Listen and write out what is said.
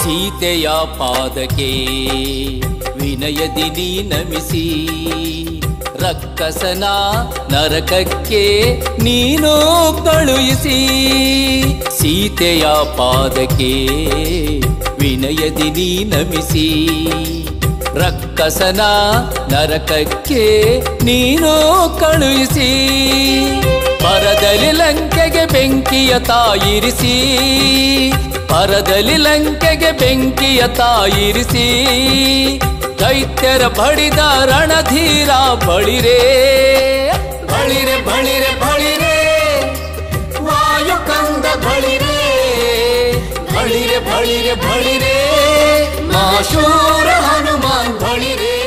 ಸೀತೆಯ ಪಾದಕ್ಕೆ ವಿನಯದಿ ನೀ ನಮಿಸಿ ರಕ್ಕಸನ ನರಕಕ್ಕೆ ನೀನು ಕಳುಹಿಸಿ ಸೀತೆಯ ಪಾದಕ್ಕೆ ವಿನಯದಿ ನೀ ನಮಿಸಿ ರಕ್ಕಸನ ನರಕಕ್ಕೆ ನೀನು ಕಳುಹಿಸಿ ಪರದಲ್ಲಿ ಲಂಕೆಗೆ ಬೆಂಕಿಯ ತಾಯಿರಿಸಿ ಪರದಲ್ಲಿ ಲಂಕೆಗೆ ಬೆಂಕಿಯ ತಾಯಿರಿಸಿ ದೈತ್ಯರ ಬಡಿದ ರಣಧೀರ ಬಳಿರೇ ಬಳಿರೆ ಬಳಿರೆ ಬಳಿರೆ ವಾಯು ಕಂದ ಬಳಿರೆ ಬಳಿರೆ ಬಳಿರೆ ಬಳಿರೆ ಮಾಶೂರ ಹನುಮಾನ್ ಬಳಿರೆ